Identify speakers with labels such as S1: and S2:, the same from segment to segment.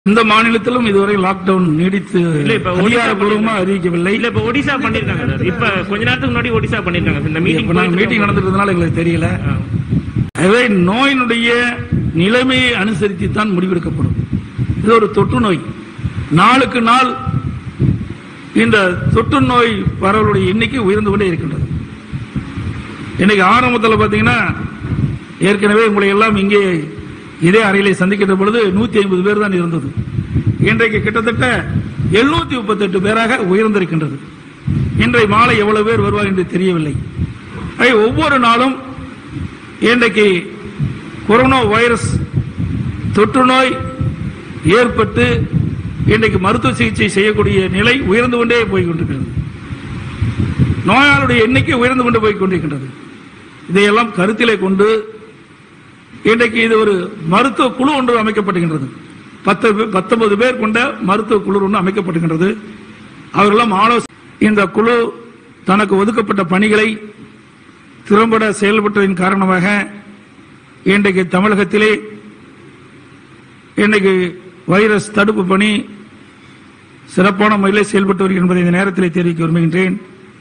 S1: இந்த மாநிலத்திலும் இதுவரை லாக்டவுன் நீடித்து
S2: இல்ல, இப்ப ஒடிசா
S1: அதிகாரப்பூர்வமா அறிவிக்கவில்லை
S2: இல்ல இப்ப ஒடிசா பண்ணிருக்காங்க சார் இப்ப கொஞ்ச நேரத்துக்கு முன்னாடி ஒடிசா பண்ணிருக்காங்க இந்த மீட்டிங்
S1: இப்ப நாங்க மீட்டிங் நடந்துட்டதுனால எங்களுக்கு தெரியல எனவே நோயினுடைய நிலைமையை அனுசரித்து தான் முடிவெடுக்கப்படும் இது ஒரு தொற்று நோய் நாளுக்கு நாள் இந்த தொற்று நோய் பரவலுடைய எண்ணிக்கை உயர்ந்து கொண்டே இருக்கின்றது இன்னைக்கு ஆரம்பத்தில் பார்த்தீங்கன்னா ஏற்கனவே உங்களை எல்லாம் இங்கே இதே அறையிலே சந்திக்கின்ற பொழுது நூத்தி ஐம்பது பேர் தான் இருந்தது இன்றைக்கு கிட்டத்தட்ட எழுநூத்தி முப்பத்தெட்டு பேராக உயர்ந்திருக்கின்றது இன்றைய மாலை எவ்வளவு பேர் வருவார் என்று தெரியவில்லை ஆகவே ஒவ்வொரு நாளும் இன்றைக்கு கொரோனா வைரஸ் தொற்று நோய் ஏற்பட்டு இன்றைக்கு மருத்துவ சிகிச்சை செய்யக்கூடிய நிலை உயர்ந்து கொண்டே போய் கொண்டிருக்கிறது நோயாளுடைய எண்ணிக்கை உயர்ந்து கொண்டு போய் கொண்டிருக்கின்றது இதையெல்லாம் கருத்திலே கொண்டு இன்றைக்கு இது ஒரு மருத்துவ குழு ஒன்று அமைக்கப்படுகின்றது பத்து பே- பத்தொன்பது பேர் கொண்ட மருத்துவ குழு ஒன்று அமைக்கப்படுகின்றது அவர்களெல்லாம் ஆலோசனை இந்த குழு தனக்கு ஒதுக்கப்பட்ட பணிகளை திறம்பட செயல்பட்டதின் காரணமாக இன்றைக்கு தமிழகத்திலே இன்றைக்கு வைரஸ் தடுப்பு பணி சிறப்பான முறையில் செயல்பட்டு வருகிறது என்பதை இந்த நேரத்தில் தெரிவிக்க விரும்புகின்றேன்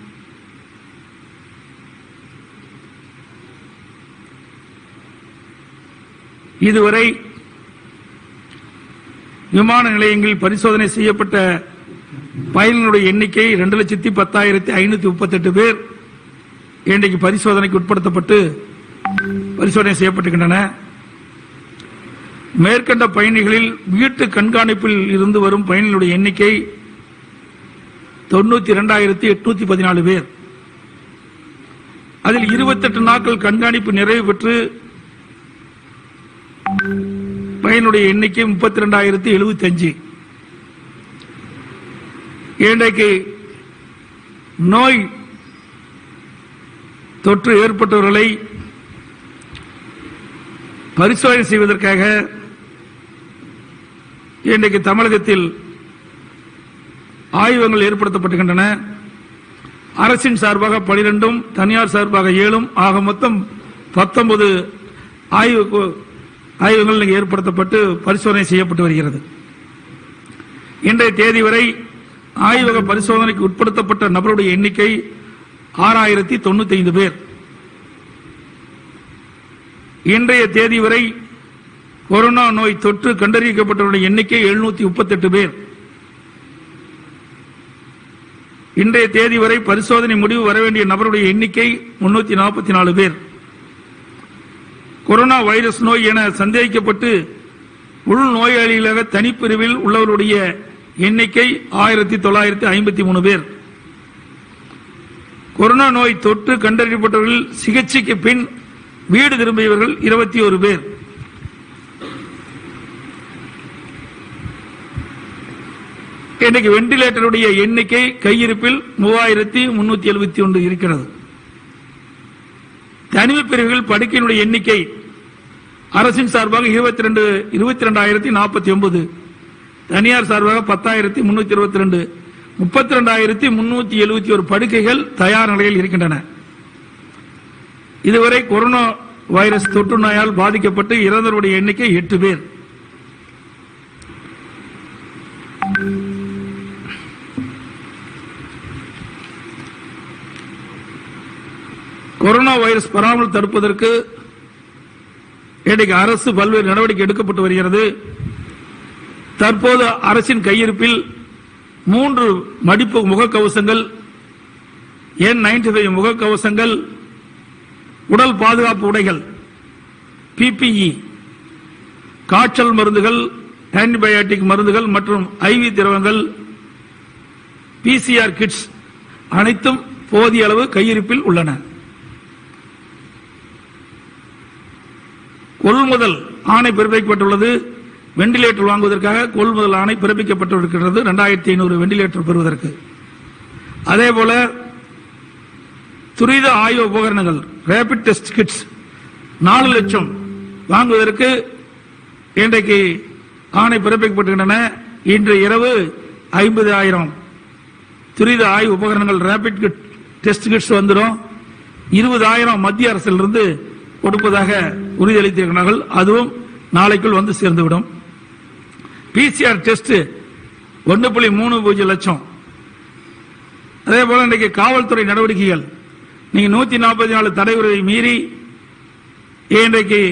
S1: இதுவரை விமான நிலையங்களில் பரிசோதனை செய்யப்பட்ட பயணிகளுடைய எண்ணிக்கை இரண்டு லட்சத்தி பத்தாயிரத்தி ஐநூத்தி முப்பத்தெட்டு பேர் இன்றைக்கு பரிசோதனைக்கு உட்படுத்தப்பட்டு பரிசோதனை செய்யப்பட்டிருக்கின்றன மேற்கண்ட பயணிகளில் வீட்டு கண்காணிப்பில் இருந்து வரும் பயணிகளுடைய எண்ணிக்கை தொண்ணூத்தி இரண்டாயிரத்தி எட்நூத்தி பதினாலு பேர் அதில் இருபத்தெட்டு நாட்கள் கண்காணிப்பு நிறைவு பெற்று பயனுடைய எண்ணிக்கை முப்பத்தி ரெண்டாயிரத்தி எழுபத்தி அஞ்சு இன்றைக்கு நோய் தொற்று ஏற்பட்டவர்களை பரிசோதனை செய்வதற்காக இன்றைக்கு தமிழகத்தில் ஆய்வகங்கள் ஏற்படுத்தப்பட்டுகின்றன அரசின் சார்பாக பனிரெண்டும் தனியார் சார்பாக ஏழும் ஆக மொத்தம் பத்தொன்பது ஆய்வு கு- ஆய்வுகள் இங்கே ஏற்படுத்தப்பட்டு பரிசோதனை செய்யப்பட்டு வருகிறது இன்றைய தேதி வரை ஆய்வக பரிசோதனைக்கு உட்படுத்தப்பட்ட நபருடைய எண்ணிக்கை ஆறாயிரத்தி தொண்ணூத்தி ஐந்து பேர் இன்றைய தேதி வரை கொரோனா நோய் தொற்று கண்டறியப்பட்டவருடைய எண்ணிக்கை எழுநூத்தி முப்பத்தெட்டு பேர் இன்றைய தேதி வரை பரிசோதனை முடிவு வர வேண்டிய நபருடைய எண்ணிக்கை முன்னூத்தி நாற்பத்தி நாலு பேர் கொரோனா வைரஸ் நோய் என சந்தேகிக்கப்பட்டு உள் நோயாளிகளாக தனிப்பிரிவில் உள்ளவருடைய எண்ணிக்கை ஆயிரத்தி தொள்ளாயிரத்தி ஐம்பத்தி மூணு பேர் கொரோனா நோய் தொற்று கண்டறியப்பட்டவர்கள் சிகிச்சைக்கு பின் வீடு திரும்பியவர்கள் இருபத்தி ஒரு பேர் இன்னைக்கு வெண்டிலேட்டருடைய எண்ணிக்கை கையிருப்பில் மூவாயிரத்தி முன்னூத்தி எழுபத்தி ஒன்று இருக்கிறது தனிமை பிரிவுகள் படுக்கையினுடைய எண்ணிக்கை அரசின் சார்பாக இருபத்தி ரெண்டு இருபத்தி ரெண்டாயிரத்தி நாற்பத்தி ஒன்பது தனியார் சார்பாக பத்தாயிரத்தி முன்னூத்தி இருபத்தி ரெண்டு முப்பத்தி ரெண்டாயிரத்தி முன்னூத்தி எழுபத்தி ஒரு படுக்கைகள் தயார் நிலையில் இருக்கின்றன இதுவரை கொரோனா வைரஸ் தொற்று நோயால் பாதிக்கப்பட்டு இறந்தவருடைய எண்ணிக்கை எட்டு பேர் கொரோனா வைரஸ் பரவாமல் தடுப்பதற்கு இன்றைக்கு அரசு பல்வேறு நடவடிக்கை எடுக்கப்பட்டு வருகிறது தற்போது அரசின் கையிருப்பில் மூன்று மடிப்பு முகக்கவசங்கள் என் நைன்டி ஃபைவ் முகக்கவசங்கள் உடல் பாதுகாப்பு உடைகள் பிபிஇ காய்ச்சல் மருந்துகள் ஆன்டிபயோட்டிக் மருந்துகள் மற்றும் ஐவி திரவங்கள் பிசிஆர் கிட்ஸ் அனைத்தும் போதிய அளவு கையிருப்பில் உள்ளன கொள்முதல் ஆணை பிறப்பிக்கப்பட்டுள்ளது வெண்டிலேட்டர் வாங்குவதற்காக கொள்முதல் ஆணை பிறப்பிக்கப்பட்டிருக்கிறது ரெண்டாயிரத்தி ஐநூறு வெண்டிலேட்டர் பெறுவதற்கு அதே போல துரித ஆய்வு உபகரணங்கள் ரேபிட் டெஸ்ட் கிட்ஸ் நாலு லட்சம் வாங்குவதற்கு இன்றைக்கு ஆணை பிறப்பிக்கப்பட்டுள்ளன இன்று இரவு ஐம்பது ஆயிரம் துரித ஆய்வு உபகரணங்கள் ரேபிட் கிட் டெஸ்ட் கிட்ஸ் வந்துடும் இருபதாயிரம் மத்திய அரசிலிருந்து கொடுப்பதாக உறுதியளித்திருக்கிறார்கள் அதுவும் நாளைக்குள் வந்து சேர்ந்துவிடும் பிசிஆர் டெஸ்ட் ஒன்று புள்ளி மூணு பூஜ்ஜியம் லட்சம் அதே போல இன்றைக்கு காவல்துறை நடவடிக்கைகள் நீங்க நூத்தி நாற்பத்தி நாலு தடை உறவை மீறி இன்றைக்கு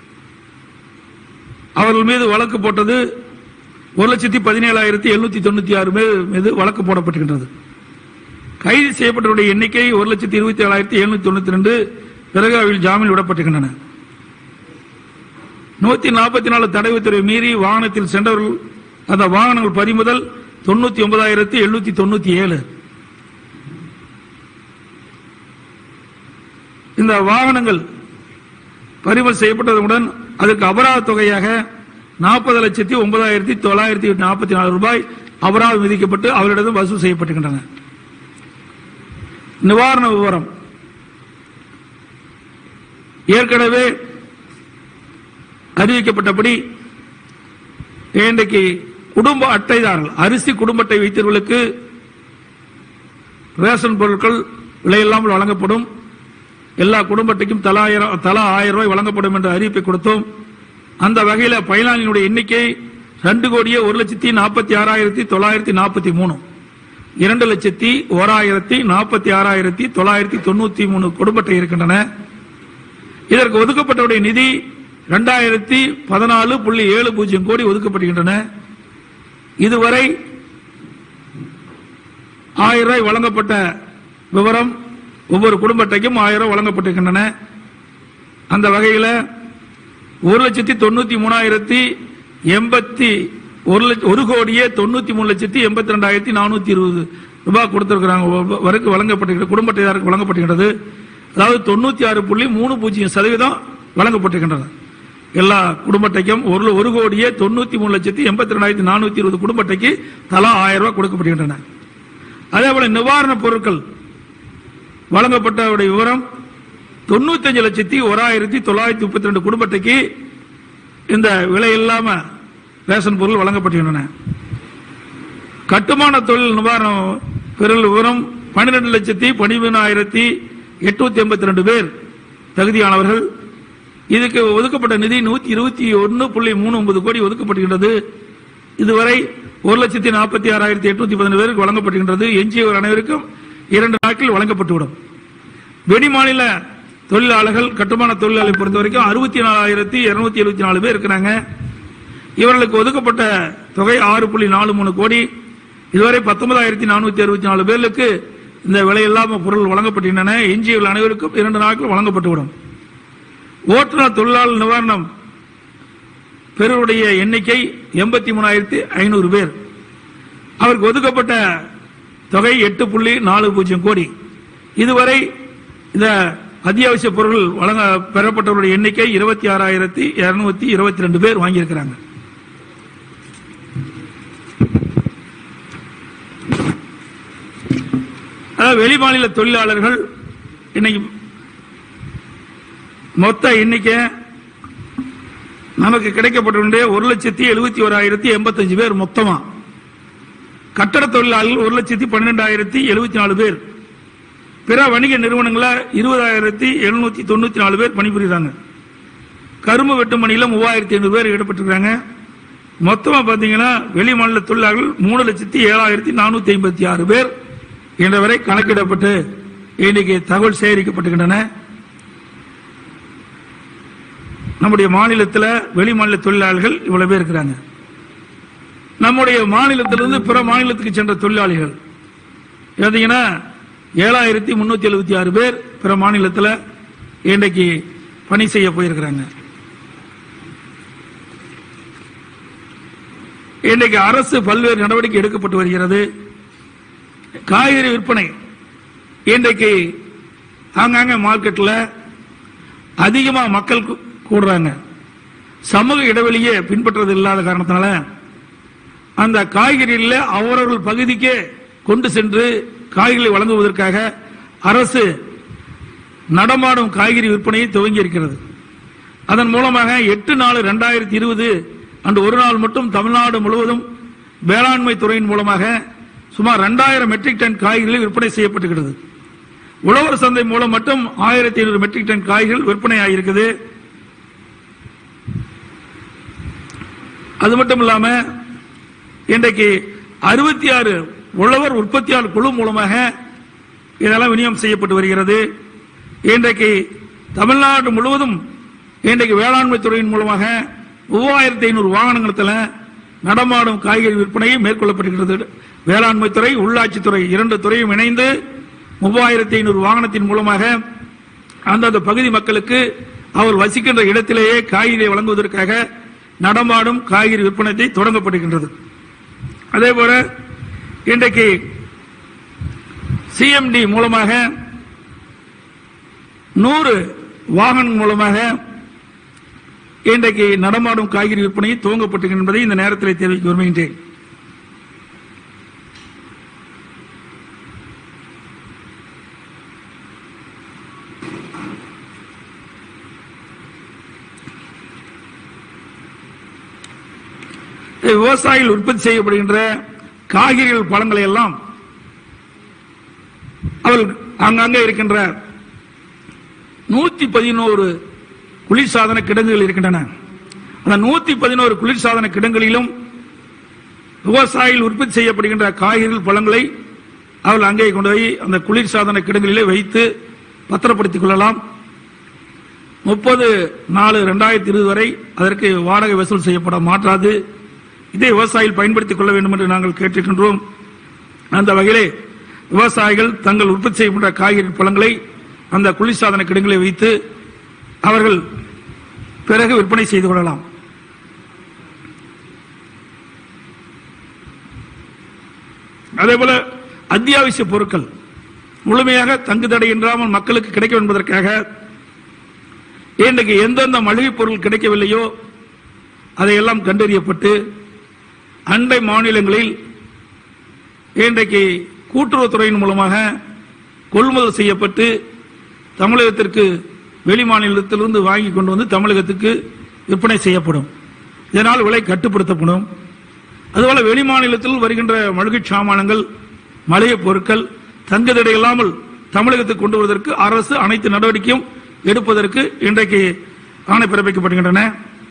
S1: அவர்கள் மீது வழக்கு போட்டது ஒரு லட்சத்தி பதினேழாயிரத்தி எழுநூத்தி தொண்ணூத்தி ஆறு பேர் மீது வழக்கு போடப்பட்டிருக்கின்றது கைது செய்யப்பட்டவருடைய எண்ணிக்கை ஒரு லட்சத்தி இருபத்தி ஏழாயிரத்தி எழுநூத்தி தொண்ணூத்தி ரெண்டு பிறகு அவையில் ஜாமீன் விடப்பட்டிருக்கின்றன நூத்தி நாற்பத்தி நாலு தடை உத்தரவை மீறி வாகனத்தில் சென்றவர்கள் அந்த வாகனங்கள் பறிமுதல் தொண்ணூத்தி ஒன்பதாயிரத்தி எழுநூத்தி தொண்ணூத்தி ஏழு இந்த வாகனங்கள் பறிமுதல் செய்யப்பட்டதுடன் அதற்கு அபராத தொகையாக நாற்பது லட்சத்தி ஒன்பதாயிரத்தி தொள்ளாயிரத்தி நாற்பத்தி நாலு ரூபாய் அபராதம் விதிக்கப்பட்டு அவரிடம் வசூல் செய்யப்பட்டுகின்றன நிவாரண விவரம் ஏற்கனவே அறிவிக்கப்பட்டபடி இன்றைக்கு குடும்ப அட்டைதாரர்கள் அரிசி குடும்ப அட்டை வைத்தவர்களுக்கு ரேஷன் பொருட்கள் விலையில்லாமல் வழங்கப்படும் எல்லா குடும்ப அட்டைக்கும் தலா ஆயிரம் தலா ஆயிரம் ரூபாய் வழங்கப்படும் என்ற அறிவிப்பை கொடுத்தோம் அந்த வகையில் பயனாளியினுடைய எண்ணிக்கை ரெண்டு கோடியே ஒரு லட்சத்தி நாற்பத்தி ஆறாயிரத்தி தொள்ளாயிரத்தி நாற்பத்தி மூணு இரண்டு லட்சத்தி ஓராயிரத்தி நாற்பத்தி ஆறாயிரத்தி தொள்ளாயிரத்தி தொண்ணூத்தி மூணு குடும்ப அட்டை இருக்கின்றன இதற்கு ஒதுக்கப்பட்டவுடைய நிதி இரண்டாயிரத்தி பதினாலு புள்ளி ஏழு பூஜ்ஜியம் கோடி ஒதுக்கப்படுகின்றன இதுவரை ஆயிரம் ரூபாய் வழங்கப்பட்ட விவரம் ஒவ்வொரு குடும்ப அட்டைக்கும் ஆயிரம் ரூபாய் வழங்கப்பட்டிருக்கின்றன அந்த வகையில் ஒரு லட்சத்தி தொண்ணூத்தி மூணாயிரத்தி எண்பத்தி ஒரு லட்ச- ஒரு கோடியே தொண்ணூத்தி மூணு லட்சத்தி எண்பத்தி ரெண்டாயிரத்தி நானூத்தி இருபது ரூபாய் கொடுத்திருக்கிறாங்க ஒவ்வொரு- வரைக்கும் வழங்கப்பட்டிருக்கிறது குடும்ப அட்டைதாருக்கு வழங்கப்பட்டிருக்கிறது அதாவது தொண்ணூத்தி ஆறு புள்ளி மூணு பூஜ்ஜியம் சதவீதம் வழங்கப்பட்டிருக்கின்றன எல்லா குடும்ப அட்டைக்கும் ஒரு ஒரு கோடியே தொண்ணூத்தி மூணு லட்சத்தி எண்பத்தி ரெண்டாயிரத்தி நானூத்தி இருபது குடும்ப அட்டைக்கு தலா ஆயிரம் ரூபாய் கொடுக்கப்படுகின்றன அதே போல நிவாரணப் பொருட்கள் வழங்கப்பட்டவருடைய விவரம் தொண்ணூத்தஞ்சு லட்சத்தி ஓராயிரத்தி தொள்ளாயிரத்தி முப்பத்தி ரெண்டு குடும்ப அட்டைக்கு இந்த விலை இல்லாம ரேஷன் பொருள் வழங்கப்பட்டுள்ளன கட்டுமான தொழில் நிவாரணம் பெறல் விவரம் பன்னிரெண்டு லட்சத்தி பனிரெண்டாயிரத்தி எட்நூத்தி எண்பத்தி ரெண்டு பேர் தகுதியானவர்கள் இதுக்கு ஒதுக்கப்பட்ட நிதி நூத்தி இருபத்தி ஒன்னு புள்ளி மூணு ஒன்பது கோடி ஒதுக்கப்படுகின்றது இதுவரை ஒரு லட்சத்தி நாற்பத்தி ஆறாயிரத்தி எட்நூத்தி பதினொன்று பேருக்கு வழங்கப்படுகின்றது எஞ்சியவர் அனைவருக்கும் இரண்டு நாட்களில் வழங்கப்பட்டுவிடும் வெளிமாநில தொழிலாளர்கள் கட்டுமான தொழிலாளரை பொறுத்த வரைக்கும் அறுபத்தி நாலாயிரத்தி இருநூத்தி எழுபத்தி நாலு பேர் இருக்கிறாங்க இவர்களுக்கு ஒதுக்கப்பட்ட தொகை ஆறு புள்ளி நாலு மூணு கோடி இதுவரை பத்தொன்பதாயிரத்தி நானூத்தி அறுபத்தி நாலு பேருக்கு இந்த விலையில்லாம பொருள் வழங்கப்பட்டுள்ளன எஞ்சியுள்ள அனைவருக்கும் இரண்டு நாட்கள் வழங்கப்பட்டுவிடும் ஓட்டுநர் தொழிலாளர் நிவாரணம் பெறுவருடைய எண்ணிக்கை எண்பத்தி மூணாயிரத்தி ஐநூறு பேர் அவருக்கு ஒதுக்கப்பட்ட தொகை எட்டு புள்ளி நாலு பூஜ்ஜியம் கோடி இதுவரை இந்த அத்தியாவசிய பொருட்கள் வழங்க பெறப்பட்டவருடைய எண்ணிக்கை இருபத்தி ஆறாயிரத்தி இருநூத்தி இருபத்தி ரெண்டு பேர் வாங்கியிருக்கிறாங்க அதாவது வெளிமாநில தொழிலாளர்கள் இன்னைக்கு மொத்த எண்ணிக்கை நமக்கு கிடைக்கப்பட்டுள்ளே ஒரு லட்சத்தி எழுபத்தி ஓராயிரத்தி எண்பத்தஞ்சு பேர் மொத்தமா கட்டட தொழிலாளர்கள் ஒரு லட்சத்தி பன்னிரெண்டாயிரத்தி எழுபத்தி நாலு பேர் பிற வணிக நிறுவனங்கள இருபதாயிரத்தி எழுநூத்தி தொண்ணூத்தி நாலு பேர் பணிபுரியுறாங்க கரும்பு வெட்டும் பணியில மூவாயிரத்தி ஐநூறு பேர் ஈடுபட்டிருக்காங்க மொத்தமா பாத்தீங்கன்னா வெளி மாநில தொழிலாளர்கள் மூணு லட்சத்தி ஏழாயிரத்தி நானூத்தி ஐம்பத்தி ஆறு பேர் என்ற வரை கணக்கிடப்பட்டு இன்னைக்கு தகவல் சேகரிக்கப்பட்டுகின்றன நம்முடைய மாநிலத்தில் வெளி மாநில தொழிலாளர்கள் இவ்வளவு பேர் இருக்கிறாங்க நம்முடைய மாநிலத்திலிருந்து பிற மாநிலத்துக்கு சென்ற தொழிலாளிகள் பார்த்தீங்கன்னா ஏழாயிரத்தி முன்னூத்தி எழுபத்தி ஆறு பேர் பிற மாநிலத்தில் இன்றைக்கு பணி செய்ய போயிருக்கிறாங்க இன்றைக்கு அரசு பல்வேறு நடவடிக்கை எடுக்கப்பட்டு வருகிறது காய்கறி விற்பனை இன்றைக்கு ஆங்காங்க மார்க்கெட்டில் அதிகமா மக்கள் கூ- கூடுறாங்க சமூக இடைவெளியே பின்பற்றுறது இல்லாத காரணத்தினால அந்த காய்கறிகளில் அவரவர்கள் பகுதிக்கே கொண்டு சென்று காய்கறிகளை வழங்குவதற்காக அரசு நடமாடும் காய்கறி விற்பனையை துவங்கி இருக்கிறது அதன் மூலமாக எட்டு நாலு ரெண்டாயிரத்தி இருபது அன்று ஒரு நாள் மட்டும் தமிழ்நாடு முழுவதும் வேளாண்மை துறையின் மூலமாக சுமார் ரெண்டாயிரம் மெட்ரிக் டன் காய்கறிகள் விற்பனை செய்யப்பட்டுகிறது உழவர் சந்தை மூலம் மட்டும் ஆயிரத்தி ஐநூறு மெட்ரிக் டன் காய்கறிகள் விற்பனை ஆகியிருக்குது அது மட்டும் இல்லாம இன்றைக்கு அறுபத்தி ஆறு உழவர் உற்பத்தியாளர் குழு மூலமாக இதெல்லாம் விநியோகம் செய்யப்பட்டு வருகிறது இன்றைக்கு தமிழ்நாடு முழுவதும் இன்றைக்கு வேளாண்மை துறையின் மூலமாக மூவாயிரத்தி ஐநூறு வாகனங்களத்தில் நடமாடும் காய்கறி விற்பனை மேற்கொள்ளப்படுகிறது வேளாண்மை துறை உள்ளாட்சித்துறை இரண்டு துறையும் இணைந்து மூவாயிரத்தி ஐநூறு வாகனத்தின் மூலமாக அந்தந்த பகுதி மக்களுக்கு அவர் வசிக்கின்ற இடத்திலேயே காய்கறி வழங்குவதற்காக நடமாடும் காய்கறி விற்பனை தொடங்கப்படுகின்றது அதே போல இன்றைக்கு சிஎம்டி மூலமாக நூறு வாகனம் மூலமாக இன்றைக்கு நடமாடும் காய்கறி விற்பனை துவங்கப்பட்டு என்பதை இந்த நேரத்தில் தெரிவிக்க விரும்புகின்றேன் விவசாயிகள் உற்பத்தி செய்யப்படுகின்ற காய்கறிகள் பழங்களை எல்லாம் அவர்கள் அங்கங்கே இருக்கின்ற நூத்தி பதினோரு குளிர்சாதன கிடங்குகள் இருக்கின்றன அந்த நூத்தி பதினோரு குளிர்சாதன கிடங்களிலும் விவசாயிகள் உற்பத்தி செய்யப்படுகின்ற காய்கறிகள் பழங்களை அவர்கள் அங்கே கொண்டு போய் அந்த குளிர்சாதன கிடங்களிலே வைத்து பத்திரப்படுத்திக் கொள்ளலாம் முப்பது நாலு ரெண்டாயிரத்தி இருபது வரை அதற்கு வாடகை வசூல் செய்யப்பட மாட்டாது இதை விவசாயிகள் பயன்படுத்திக் கொள்ள வேண்டும் என்று நாங்கள் கேட்டிருக்கின்றோம் அந்த வகையிலே விவசாயிகள் தங்கள் உற்பத்தி செய்யப்பட்ட காய்கறி பழங்களை அந்த குளிர்சாதன கிடங்களை வைத்து அவர்கள் பிறகு விற்பனை செய்து கொள்ளலாம் அதே போல அத்தியாவசிய பொருட்கள் முழுமையாக தங்கு தடை இன்றாமல் மக்களுக்கு கிடைக்கும் என்பதற்காக இன்றைக்கு எந்தெந்த மளிகை பொருள் கிடைக்கவில்லையோ அதையெல்லாம் கண்டறியப்பட்டு அண்டை மாநிலங்களில் இன்றைக்கு கூட்டுறவுத்துறையின் மூலமாக கொள்முதல் செய்யப்பட்டு தமிழகத்திற்கு வெளி மாநிலத்திலிருந்து வாங்கி கொண்டு வந்து தமிழகத்துக்கு விற்பனை செய்யப்படும் இதனால் விலை கட்டுப்படுத்தப்படும் அதுபோல வெளி மாநிலத்தில் வருகின்ற மளிகை சாமானங்கள் மளிகை பொருட்கள் தங்குதடை இல்லாமல் தமிழகத்துக்கு கொண்டு வருவதற்கு அரசு அனைத்து நடவடிக்கையும் எடுப்பதற்கு இன்றைக்கு ஆணை பிறப்பிக்கப்படுகின்றன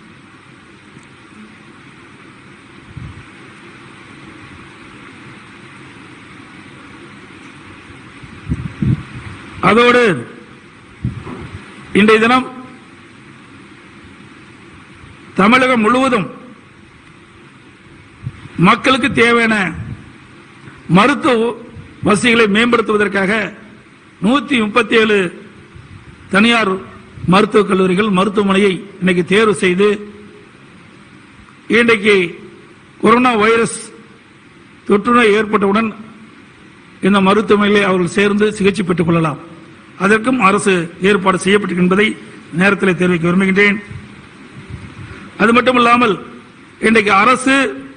S1: அதோடு இன்றைய தினம் தமிழகம் முழுவதும் மக்களுக்கு தேவையான மருத்துவ வசதிகளை மேம்படுத்துவதற்காக நூத்தி முப்பத்தி ஏழு தனியார் மருத்துவக் கல்லூரிகள் மருத்துவமனையை இன்னைக்கு தேர்வு செய்து இன்றைக்கு கொரோனா வைரஸ் தொற்றுநோய் ஏற்பட்டவுடன் இந்த மருத்துவமனையிலே அவர்கள் சேர்ந்து சிகிச்சை பெற்றுக் கொள்ளலாம் அதற்கும் அரசு ஏற்பாடு செய்யப்பட்டிருக்கு என்பதை நேரத்தில் தெரிவிக்க விரும்புகின்றேன் அது மட்டுமல்லாமல் இன்றைக்கு அரசு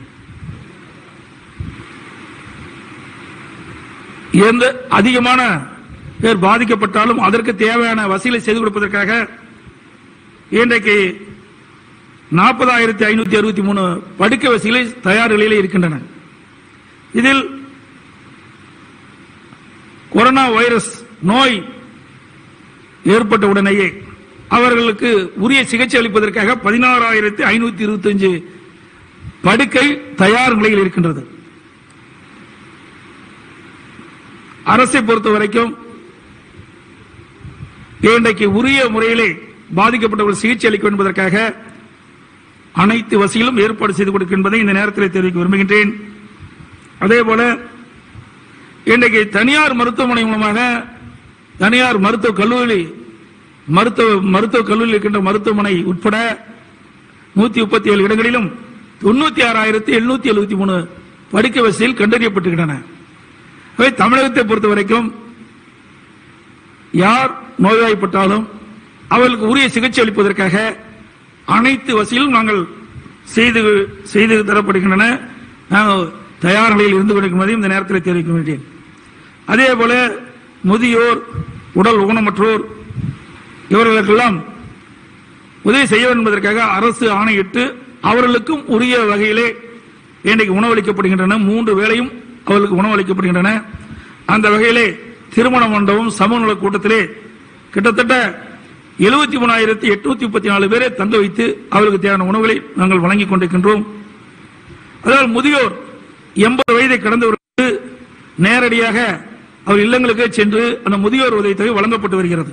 S1: எந்த அதிகமான பேர் பாதிக்கப்பட்டாலும் அதற்கு தேவையான வசதிகளை செய்து கொடுப்பதற்காக இன்றைக்கு நாற்பதாயிரத்தி ஐநூத்தி அறுபத்தி மூணு படுக்கை வசதிகளை தயார் நிலையில் இருக்கின்றன இதில் கொரோனா வைரஸ் நோய் ஏற்பட்ட உடனேயே அவர்களுக்கு உரிய சிகிச்சை அளிப்பதற்காக பதினாறாயிரத்தி ஐநூத்தி இருபத்தஞ்சு படுக்கை தயார் நிலையில் இருக்கின்றது அரசை பொறுத்த வரைக்கும் இன்றைக்கு உரிய முறையிலே பாதிக்கப்பட்டவர்கள் சிகிச்சை அளிக்கும் என்பதற்காக அனைத்து வசதிகளும் ஏற்பாடு செய்து கொடுக்கும் என்பதை இந்த நேரத்தில் தெரிவிக்க விரும்புகின்றேன் அதே போல இன்றைக்கு தனியார் மருத்துவமனை மூலமாக தனியார் மருத்துவ கல்லூரி மருத்துவ மருத்துவ கல்லூரியில் இருக்கின்ற மருத்துவமனை உட்பட நூத்தி முப்பத்தி ஏழு இடங்களிலும் தொண்ணூத்தி ஆறாயிரத்தி எழுநூத்தி எழுபத்தி மூணு படுக்கை வசதியில் கண்டறியப்பட்டிருக்கின்றன ஆகவே தமிழகத்தை பொறுத்த வரைக்கும் யார் நோய்வாய்ப்பட்டாலும் அவர்களுக்கு உரிய சிகிச்சை அளிப்பதற்காக அனைத்து வசதியிலும் நாங்கள் செய்து செய்து தரப்படுகின்றன நாங்கள் தயார் நிலையில் இருந்து கொண்டிருக்கிறதையும் இந்த நேரத்தில் தெரிவிக்க வேண்டேன் அதே போல முதியோர் உடல் ஊனமற்றோர் இவர்களுக்கெல்லாம் உதவி செய்ய வேண்டும் என்பதற்காக அரசு ஆணையிட்டு அவர்களுக்கும் உரிய வகையிலே இன்றைக்கு உணவளிக்கப்படுகின்றன மூன்று வேளையும் அவர்களுக்கு உணவளிக்கப்படுகின்றன அந்த வகையிலே திருமண மண்டபம் சமநல கூட்டத்திலே கிட்டத்தட்ட எழுபத்தி மூணாயிரத்தி எட்நூத்தி முப்பத்தி நாலு பேரை தங்க வைத்து அவர்களுக்கு தேவையான உணவுகளை நாங்கள் வழங்கிக் கொண்டிருக்கின்றோம் அதாவது முதியோர் எண்பது வயதை கடந்தவர்களுக்கு நேரடியாக அவர் இல்லங்களுக்கு சென்று அந்த முதியோர் உதவித்தொகை வழங்கப்பட்டு வருகிறது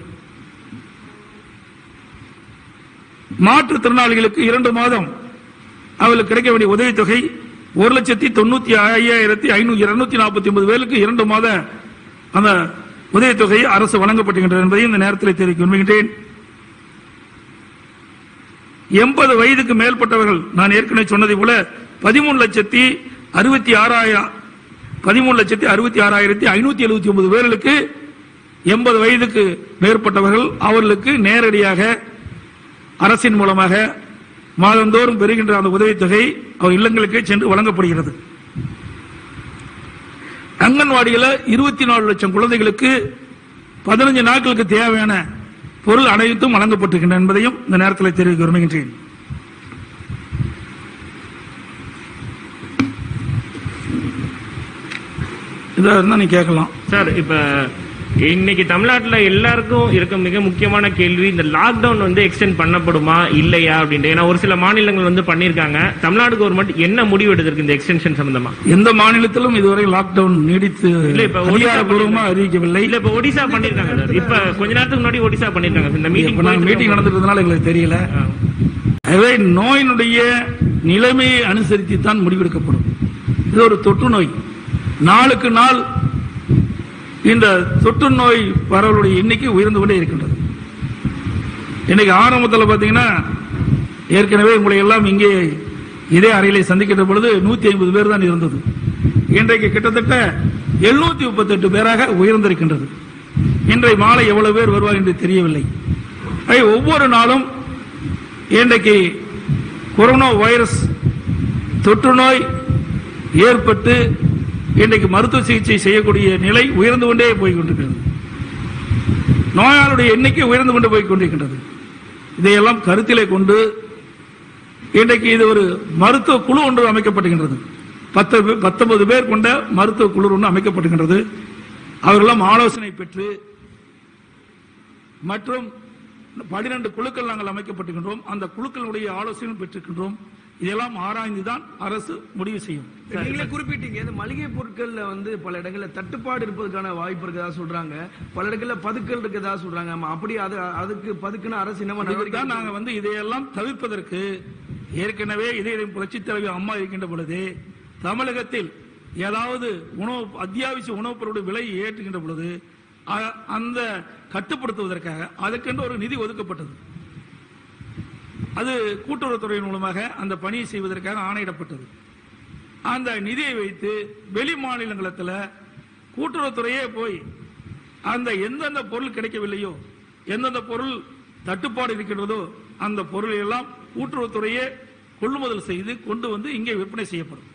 S1: மாற்றுத்திறனாளிகளுக்கு இரண்டு மாதம் அவர்களுக்கு கிடைக்க வேண்டிய உதவித்தொகை ஒரு லட்சத்தி தொண்ணூத்தி ஐயாயிரத்தி ஐநூத்தி இருநூத்தி நாற்பத்தி ஒன்பது பேருக்கு இரண்டு மாத அந்த உதவித்தொகை அரசு வழங்கப்படுகின்றது என்பதையும் இந்த நேரத்தில் தெரிவிக்க விரும்புகின்றேன் எண்பது வயதுக்கு மேற்பட்டவர்கள் நான் ஏற்கனவே சொன்னதை போல பதிமூணு லட்சத்தி அறுபத்தி ஆறாயிரம் பதிமூணு லட்சத்தி அறுபத்தி ஆறாயிரத்தி ஐநூத்தி எழுபத்தி ஒன்பது பேர்களுக்கு எண்பது வயதுக்கு மேற்பட்டவர்கள் அவர்களுக்கு நேரடியாக அரசின் மூலமாக மாதந்தோறும் பெறுகின்ற அந்த உதவித்தொகை அவர் இல்லங்களுக்கு சென்று வழங்கப்படுகிறது அங்கன்வாடியில இருபத்தி நாலு லட்சம் குழந்தைகளுக்கு பதினஞ்சு நாட்களுக்கு தேவையான பொருள் அனைத்தும் வழங்கப்பட்டிருக்கின்றன என்பதையும் இந்த நேரத்தில் தெரிவிக்க விரும்புகின்றேன் இதா இருந்தா நீ கேட்கலாம்
S2: சார் இப்ப இன்னைக்கு தமிழ்நாட்டுல எல்லாருக்கும் இருக்க மிக முக்கியமான கேள்வி இந்த லாக்டவுன் வந்து எக்ஸ்டெண்ட் பண்ணப்படுமா இல்லையா அப்படின்ட்டு ஏன்னா ஒரு சில மாநிலங்கள் வந்து பண்ணிருக்காங்க தமிழ்நாடு கவர்மெண்ட் என்ன முடிவு எடுத்திருக்கு இந்த எக்ஸ்டென்ஷன் சம்பந்தமா
S1: எந்த மாநிலத்திலும் இதுவரை லாக்டவுன் நீடித்து
S2: இல்ல, இப்ப ஒடிசா
S1: அதிகாரப்பூர்வமா அறிவிக்கவில்லை
S2: இல்ல இப்ப ஒடிசா பண்ணிருக்காங்க சார் இப்ப கொஞ்ச நேரத்துக்கு முன்னாடி ஒடிசா பண்ணிருக்காங்க இந்த
S1: இப்ப நாங்க மீட்டிங்
S2: மீட்டிங்
S1: நடந்துட்டதுனால எங்களுக்கு தெரியல எனவே நோயினுடைய நிலைமையை அனுசரித்து தான் முடிவெடுக்கப்படும் இது ஒரு தொற்று நோய் நாளுக்கு நாள் இந்த தொற்று நோய் பரவலுடைய எண்ணிக்கை உயர்ந்து கொண்டே இருக்கின்றது இன்னைக்கு ஆரம்பத்தில் பார்த்தீங்கன்னா ஏற்கனவே உங்களை எல்லாம் இங்கே இதே அறையிலே சந்திக்கின்ற பொழுது நூத்தி ஐம்பது பேர் தான் இருந்தது இன்றைக்கு கிட்டத்தட்ட எழுநூத்தி முப்பத்தெட்டு பேராக உயர்ந்திருக்கின்றது இன்றைய மாலை எவ்வளவு பேர் வருவார் என்று தெரியவில்லை ஆகவே ஒவ்வொரு நாளும் இன்றைக்கு கொரோனா வைரஸ் தொற்று நோய் ஏற்பட்டு இன்றைக்கு மருத்துவ சிகிச்சை செய்யக்கூடிய நிலை உயர்ந்து கொண்டே போய் கொண்டிருக்கிறது நோயாளுடைய எண்ணிக்கை உயர்ந்து கொண்டு போய் கொண்டிருக்கின்றது இதையெல்லாம் கருத்திலே கொண்டு இன்றைக்கு இது ஒரு மருத்துவ குழு ஒன்று அமைக்கப்படுகின்றது பத்து பே- பத்தொன்பது பேர் கொண்ட மருத்துவ குழு ஒன்று அமைக்கப்படுகின்றது அவர்களெல்லாம் ஆலோசனை பெற்று மற்றும் பனிரெண்டு குழுக்கள் நாங்கள் அமைக்கப்பட்டிருக்கின்றோம் அந்த குழுக்களுடைய ஆலோசனையும் பெற்றிருக்கின்றோம் இதெல்லாம் ஆராய்ந்துதான் அரசு முடிவு செய்யும்
S3: நீங்களே குறிப்பிட்டீங்க இந்த மளிகை பொருட்கள்ல வந்து பல இடங்கள்ல தட்டுப்பாடு இருப்பதற்கான வாய்ப்பு இருக்கதா சொல்றாங்க பல இடங்கள்ல பதுக்கல் இருக்கதா சொல்றாங்க ஆமா, அப்படி அது அதுக்கு பதுக்குன்னு அரசு என்ன நடவடிக்கை
S1: தான் நாங்க வந்து இதையெல்லாம் தவிர்ப்பதற்கு ஏற்கனவே இதே புரட்சி தலைவி அம்மா இருக்கின்ற பொழுது தமிழகத்தில் ஏதாவது உணவு அத்தியாவசிய உணவுப் பொருளுடைய விலை ஏற்றுகின்ற பொழுது அ- அந்த கட்டுப்படுத்துவதற்காக அதற்கென்று ஒரு நிதி ஒதுக்கப்பட்டது அது கூட்டுறவுத்துறையின் மூலமாக அந்த பணியை செய்வதற்காக ஆணையிடப்பட்டது அந்த நிதியை வைத்து வெளி மாநிலங்களத்தில் கூட்டுறவுத்துறையே போய் அந்த எந்தெந்த பொருள் கிடைக்கவில்லையோ எந்தெந்த பொருள் தட்டுப்பாடு இருக்கின்றதோ அந்த பொருளை எல்லாம் கூட்டுறவுத்துறையே கொள்முதல் செய்து கொண்டு வந்து இங்கே விற்பனை செய்யப்படும்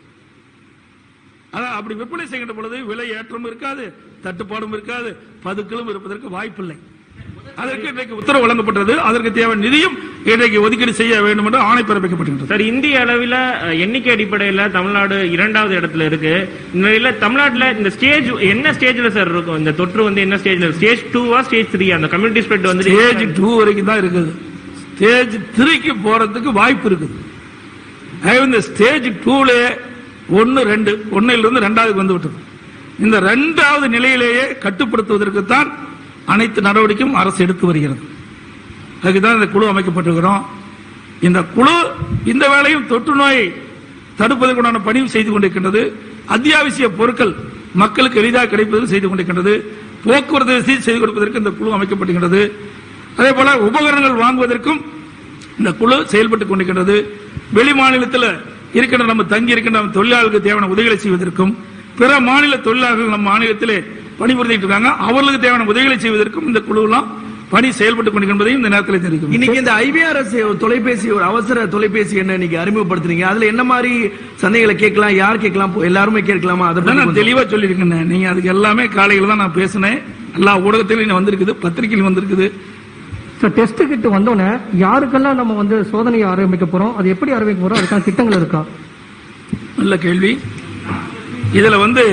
S1: அதான் அப்படி விற்பனை செய்கின்ற பொழுது விலை ஏற்றமும் இருக்காது தட்டுப்பாடும் இருக்காது பதுக்கலும் இருப்பதற்கு வாய்ப்பில்லை அதற்கு இன்றைக்கு உத்தரவு வழங்கப்பட்டது அதற்கு தேவை நிதியும் இன்றைக்கு ஒதுக்கீடு செய்ய வேண்டும் என்று ஆணை பிறப்பிக்கப்பட்டிருக்கிறது
S2: சார் இந்திய அளவில் அஹ், எண்ணிக்கை அடிப்படையில் தமிழ்நாடு இரண்டாவது இடத்துல இருக்கு இந்த நிலையில தமிழ்நாட்டுல இந்த ஸ்டேஜ் என்ன ஸ்டேஜ்ல சார் இருக்கும் இந்த தொற்று வந்து என்ன ஸ்டேஜ்ல ஸ்டேஜ் டூவா ஸ்டேஜ் த்ரீ அந்த கம்யூனிட்டி ஸ்ப்ரெட் வந்து
S1: ஸ்டேஜ் டூ வரைக்கும் தான் இருக்குது ஸ்டேஜ் த்ரீக்கு போறதுக்கு வாய்ப்பு இருக்குது ஆகவே இந்த ஸ்டேஜ் டூல ஒன்னு ரெண்டு ஒன்னில் இருந்து ரெண்டாவது வந்து விட்டது இந்த ரெண்டாவது நிலையிலேயே கட்டுப்படுத்துவதற்கு தான் அனைத்து நடவடிக்கையும் அரசு எடுத்து வருகிறது அதுக்கு தான் இந்த குழு அமைக்கப்பட்டிருக்கிறோம் இந்த குழு இந்த வேளையும் தொற்று நோயை தடுப்பதற்குண்டான பணியும் செய்து கொண்டிருக்கின்றது அத்தியாவசிய பொருட்கள் மக்களுக்கு எளிதாக கிடைப்பது செய்து கொண்டிருக்கின்றது போக்குவரத்து வசதி செய்து கொடுப்பதற்கு இந்த குழு அமைக்கப்பட்டிருக்கிறது அதே போல உபகரணங்கள் வாங்குவதற்கும் இந்த குழு செயல்பட்டுக் கொண்டிருக்கின்றது வெளி மாநிலத்தில் இருக்கின்ற நம்ம தங்கி இருக்கின்ற நம்ம தொழிலாளர்களுக்கு தேவையான உதவிகளை செய்வதற்கும் பிற மாநில தொழிலாளர்கள் நம்ம மாநிலத்திலே பணிபுரிந்துட்டு இருக்காங்க அவர்களுக்கு தேவையான உதவிகளை செய்வதற்கும் இந்த குழுவெல்லாம் பணி செயல்பட்டுக் கொண்டிருக்கின்றதையும் இந்த நேரத்தில் தெரிவிக்கும்
S3: இன்னைக்கு இந்த ஐபிஆர்எஸ் தொலைபேசி ஒரு அவசர தொலைபேசி என்ன இன்னைக்கு அறிமுகப்படுத்துறீங்க அதுல என்ன மாதிரி சந்தேகங்களை கேட்கலாம் யார் கேட்கலாம் எல்லாருமே கேட்கலாமா அதை
S1: அதான்
S3: பத்தி
S1: நான்
S3: கொஞ்சம்
S1: தெளிவா சொல்லியிருக்கேன் நீங்க அதுக்கு எல்லாமே காலையில தான் நான் பேசினேன் எல்லா ஊடகத்திலையும் வந்திருக்குது பத்திரிகையிலும் வந்திருக்குது
S4: ஸோ டெஸ்ட் கிட் வந்தோடனே யாருக்கெல்லாம் நம்ம வந்து சோதனையை ஆரம்பிக்க போறோம் அது எப்படி ஆரம்பிக்க போறோம் அதுக்கான திட்டங்கள் இருக்கா
S1: நல்ல கேள்வி இதுல வந்து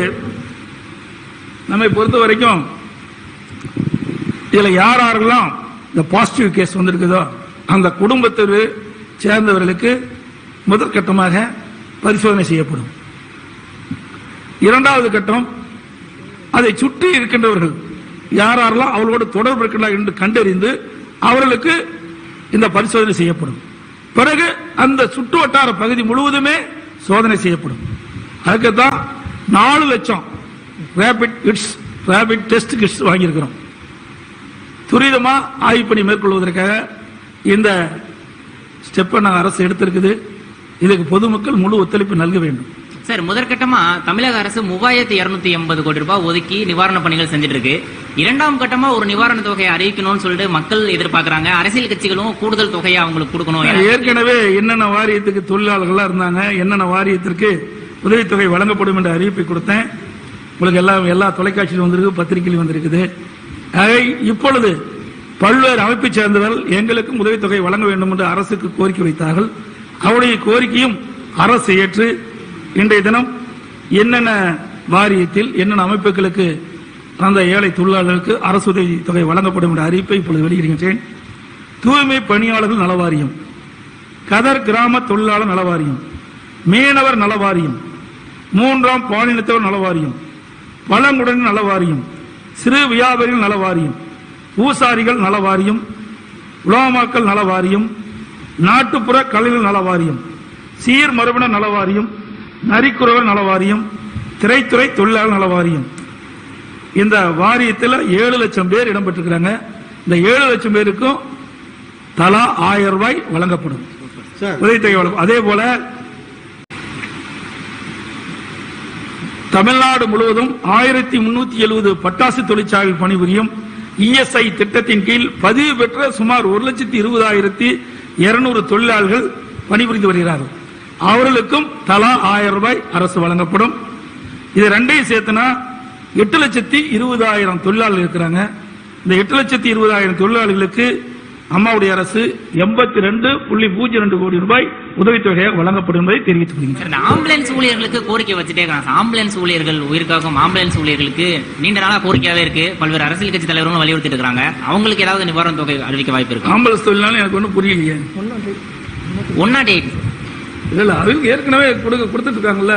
S1: நம்மை பொறுத்த வரைக்கும் இதுல யார் யாரெல்லாம் இந்த பாசிட்டிவ் கேஸ் வந்திருக்குதோ அந்த குடும்பத்தில் சேர்ந்தவர்களுக்கு முதற்கட்டமாக பரிசோதனை செய்யப்படும் இரண்டாவது கட்டம் அதை சுற்றி இருக்கின்றவர்கள் யார் யாரெல்லாம் அவர்களோடு தொடர்பு இருக்கின்றார் என்று கண்டறிந்து அவர்களுக்கு இந்த பரிசோதனை செய்யப்படும் பிறகு அந்த சுற்று வட்டார பகுதி முழுவதுமே சோதனை செய்யப்படும் அதுக்குத்தான் நாலு லட்சம் rapid kits rapid test kits வாங்கியிருக்கிறோம் துரிதமா ஆய்வு பணி மேற்கொள்வதற்காக இந்த ஸ்டெப்பை நான் அரசு எடுத்திருக்குது இதுக்கு பொதுமக்கள் முழு ஒத்துழைப்பு நல்க வேண்டும்
S5: சார் முதற்கட்டமா தமிழக அரசு மூவாயிரத்தி இருநூத்தி எண்பது கோடி ரூபாய் ஒதுக்கி நிவாரண பணிகள் செஞ்சுட்டு இருக்கு இரண்டாம் கட்டமா ஒரு நிவாரண தொகையை அறிவிக்கணும்னு சொல்லிட்டு மக்கள் எதிர்பார்க்கறாங்க அரசியல் கட்சிகளும் கூடுதல் தொகையை அவங்களுக்கு கொடுக்கணும் ஏன்னா-
S1: ஏற்கனவே என்னென்ன வாரியத்துக்கு தொழிலாளர்களா இருந்தாங்க என்னென்ன வாரியத்திற்கு உதவித்தொகை வழங்கப்படும் என்ற அறிவிப்பை கொடுத்தேன் உங்களுக்கு எல்லா எல்லா தொலைக்காட்சியிலும் வந்திருக்கு பத்திரிகையிலும் வந்திருக்குது ஆக இப்பொழுது பல்வேறு அமைப்பைச் சேர்ந்தவர்கள் எங்களுக்கும் உதவித்தொகை வழங்க வேண்டும் என்று அரசுக்கு கோரிக்கை வைத்தார்கள் அவருடைய கோரிக்கையும் அரசு ஏற்று இன்றைய தினம் என்னென்ன வாரியத்தில் என்னென்ன அமைப்புகளுக்கு அந்த ஏழை தொழிலாளர்களுக்கு அரசு உதவி தொகை வழங்கப்படும் என்ற அறிவிப்பை இப்பொழுது வெளியிடுகின்றேன் தூய்மை பணியாளர்கள் நலவாரியம் கதர் கிராம தொழிலாளர் நலவாரியம் மீனவர் நலவாரியம் மூன்றாம் பாலினத்தவர் நலவாரியம் பழங்குடன் நலவாரியம் சிறு வியாபாரிகள் நலவாரியம் பூசாரிகள் நலவாரியம் உலமாக்கல் நலவாரியம் நாட்டுப்புற கலைஞர் நலவாரியம் சீர் மரபினர் நலவாரியம் நரிக்குறவர் நலவாரியம் திரைத்துறை தொழிலாளர் நலவாரியம் இந்த வாரியத்தில் ஏழு லட்சம் பேர் இடம்பெற்றிருக்கிறாங்க இந்த ஏழு லட்சம் பேருக்கும் தலா ஆயிரம் ரூபாய் வழங்கப்படும் உதவித்தொகை வழங்கும் அதே போல தமிழ்நாடு முழுவதும் ஆயிரத்தி முன்னூத்தி எழுபது பட்டாசு தொழிற்சாலையில் பணிபுரியும் இஎஸ்ஐ திட்டத்தின் கீழ் பதிவு பெற்ற சுமார் ஒரு லட்சத்தி இருபதாயிரத்தி இருநூறு தொழிலாளர்கள் பணிபுரிந்து வருகிறார்கள் அவர்களுக்கும் தலா ஆயிரம் ரூபாய் அரசு வழங்கப்படும் இது ரெண்டையும் சேர்த்துனா எட்டு லட்சத்தி இருபதாயிரம் தொழிலாளர்கள் இருக்கிறாங்க இந்த எட்டு லட்சத்தி இருபதாயிரம் தொழிலாளர்களுக்கு அம்மாவுடைய அரசு எண்பத்தி ரெண்டு புள்ளி பூஜ்ஜியம் ரெண்டு கோடி ரூபாய் உதவித்தொகையாக வழங்கப்படும் என்பதை தெரிவித்துக் கொள்கிறேன்
S5: சார், இந்த ஆம்புலன்ஸ் ஊழியர்களுக்கு கோரிக்கை வச்சுட்டே இருக்காங்க சார். ஆம்புலன்ஸ் ஊழியர்கள் உயிர்காக்கும் ஆம்புலன்ஸ் ஊழியர்களுக்கு நீண்ட நாளா கோரிக்கையாவே இருக்கு பல்வேறு அரசியல் கட்சி தலைவர்களும் வலியுறுத்திட்டு இருக்காங்க அவங்களுக்கு ஏதாவது நிவாரண தொகை அறிவிக்க வாய்ப்பு இருக்கு
S1: ஆம்புலன்ஸ் தொழிலாளர் எனக்கு ஒன்றும் புரியலையே
S5: ஒன் நாட் எயிட்
S1: இல்ல இல்ல அவங்க ஏற்கனவே கொடுக்க கொடுத்துட்டு இருக்காங்கல்ல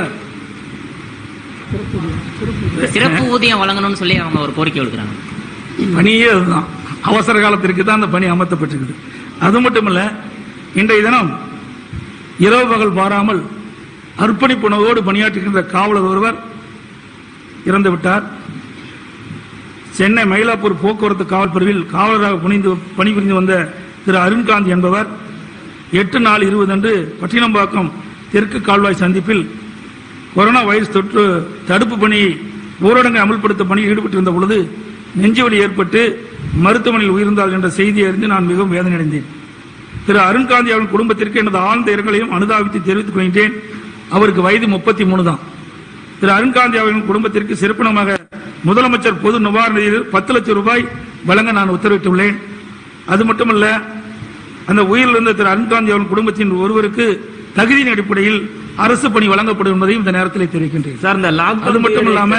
S5: சிறப்பு ஊதியம் வழங்கணும்னு சொல்லி அவங்க ஒரு கோரிக்கை விடுக்கிறாங்க
S1: பணியே அதுதான் அவசர காலத்திற்கு தான் அந்த பணி அமர்த்தப்பட்டிருக்குது அது மட்டும் இல்ல இன்றைய தினம் இரவு பகல் பாராமல் அர்ப்பணிப்புணர்வோடு பணியாற்றுகின்ற காவலர் ஒருவர் இறந்து விட்டார் சென்னை மயிலாப்பூர் போக்குவரத்து காவல் பிரிவில் காவலராக புனிந்து பணிபுரிந்து வந்த திரு அருண்காந்த் என்பவர் எட்டு நாள் இருபது அன்று பட்டினம்பாக்கம் தெற்கு கால்வாய் சந்திப்பில் கொரோனா வைரஸ் தொற்று தடுப்பு பணியை ஊரடங்கை அமல்படுத்த பணியில் ஈடுபட்டிருந்த பொழுது நெஞ்சுவலி ஏற்பட்டு மருத்துவமனையில் உயிர்ந்தார் என்ற செய்தியை அறிந்து நான் மிகவும் வேதனையடைந்தேன் திரு அருண்காந்தி அவர்கள் குடும்பத்திற்கு எனது ஆழ்ந்த இரங்கலையும் அனுதாபித்து தெரிவித்துக் கொள்கின்றேன் அவருக்கு வயது முப்பத்தி மூணு தான் திரு அருண்காந்தி அவர்களின் குடும்பத்திற்கு சிறப்பினமாக முதலமைச்சர் பொது நிவாரண நிதியில் பத்து லட்சம் ரூபாய் வழங்க நான் உத்தரவிட்டுள்ளேன் அது மட்டுமல்ல அந்த உயிரிழந்த திரு அருண்காந்தி அவர்கள் குடும்பத்தின் ஒருவருக்கு தகுதியின் அடிப்படையில் அரசு பணி வழங்கப்படும் என்பதையும் இந்த நேரத்தில் தெரிவிக்கின்றேன்
S2: சார் இந்த லாக்
S1: அது மட்டும் இல்லாம